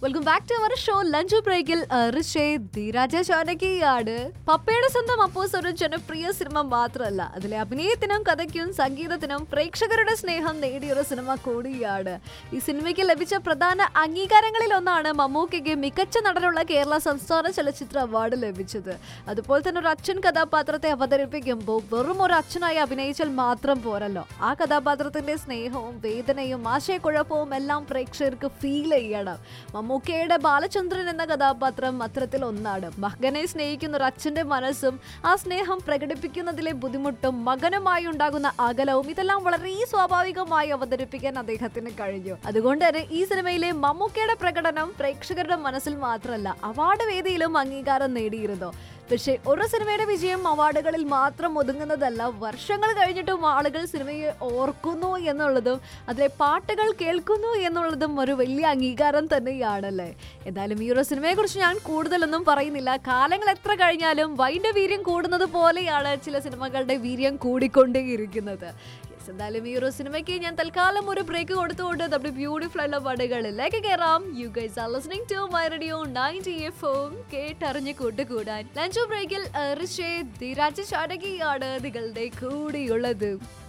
welcome back to our show lunch ബ്രേക്കിൽ ഋഷേ ധീരാജ ചാനകിയാണ് പപ്പയുടെ സ്വന്തം അപ്പോസ് ഒരു ജനപ്രിയ സിനിമ മാത്രമല്ല അതിലെ അഭിനയത്തിനും കഥയ്ക്കും സംഗീതത്തിനും പ്രേക്ഷകരുടെ സ്നേഹം നേടിയൊരു സിനിമ കൂടിയാണ് ഈ സിനിമയ്ക്ക് ലഭിച്ച പ്രധാന അംഗീകാരങ്ങളിൽ ഒന്നാണ് മമ്മൂക്കയ്ക്ക് മികച്ച നടനുള്ള കേരള സംസ്ഥാന ചലച്ചിത്ര അവാർഡ് ലഭിച്ചത് അതുപോലെ തന്നെ ഒരു അച്ഛൻ കഥാപാത്രത്തെ അവതരിപ്പിക്കുമ്പോൾ വെറും ഒരു അച്ഛനായി അഭിനയിച്ചാൽ മാത്രം പോരല്ലോ ആ കഥാപാത്രത്തിന്റെ സ്നേഹവും വേദനയും ആശയക്കുഴപ്പവും എല്ലാം പ്രേക്ഷകർക്ക് ഫീൽ ചെയ്യണം മമ്മൂക്കയുടെ ബാലചന്ദ്രൻ എന്ന കഥാപാത്രം അത്തരത്തിൽ ഒന്നാണ് മകനെ സ്നേഹിക്കുന്ന ഒരു അച്ഛന്റെ മനസ്സും ആ സ്നേഹം പ്രകടിപ്പിക്കുന്നതിലെ ബുദ്ധിമുട്ടും മകനുമായി ഉണ്ടാകുന്ന അകലവും ഇതെല്ലാം വളരെ സ്വാഭാവികമായി അവതരിപ്പിക്കാൻ അദ്ദേഹത്തിന് കഴിഞ്ഞു അതുകൊണ്ട് തന്നെ ഈ സിനിമയിലെ മമ്മൂക്കയുടെ പ്രകടനം പ്രേക്ഷകരുടെ മനസ്സിൽ മാത്രമല്ല അവാർഡ് വേദിയിലും അംഗീകാരം നേടിയിരുന്നു പക്ഷേ ഒരു സിനിമയുടെ വിജയം അവാർഡുകളിൽ മാത്രം ഒതുങ്ങുന്നതല്ല വർഷങ്ങൾ കഴിഞ്ഞിട്ടും ആളുകൾ സിനിമയെ ഓർക്കുന്നു എന്നുള്ളതും അതിലെ പാട്ടുകൾ കേൾക്കുന്നു എന്നുള്ളതും ഒരു വലിയ അംഗീകാരം തന്നെയാണല്ലേ എന്തായാലും ഈ ഒരു സിനിമയെക്കുറിച്ച് ഞാൻ കൂടുതലൊന്നും പറയുന്നില്ല കാലങ്ങൾ എത്ര കഴിഞ്ഞാലും വൈൻ്റെ വീര്യം കൂടുന്നത് പോലെയാണ് ചില സിനിമകളുടെ വീര്യം കൂടിക്കൊണ്ടേയിരിക്കുന്നത് Yes, എന്തായാലും ഈ ഒരു സിനിമയ്ക്ക് ഞാൻ തൽക്കാലം ഒരു ബ്രേക്ക് കൊടുത്തുകൊണ്ട് നമ്മുടെ ബ്യൂട്ടിഫുൾ ആയിട്ടുള്ള പാടുകളിലേക്ക് കയറാം you guys are listening to my radio ninety F M കേട്ടറിഞ്ഞ് കൂട്ടുകൂടാൻ ലഞ്ച് ബ്രേക്കിൽ ഋഷേ ധീരാജ് ചാടകിയാണ് നിങ്ങളുടെ കൂടെയുള്ളത്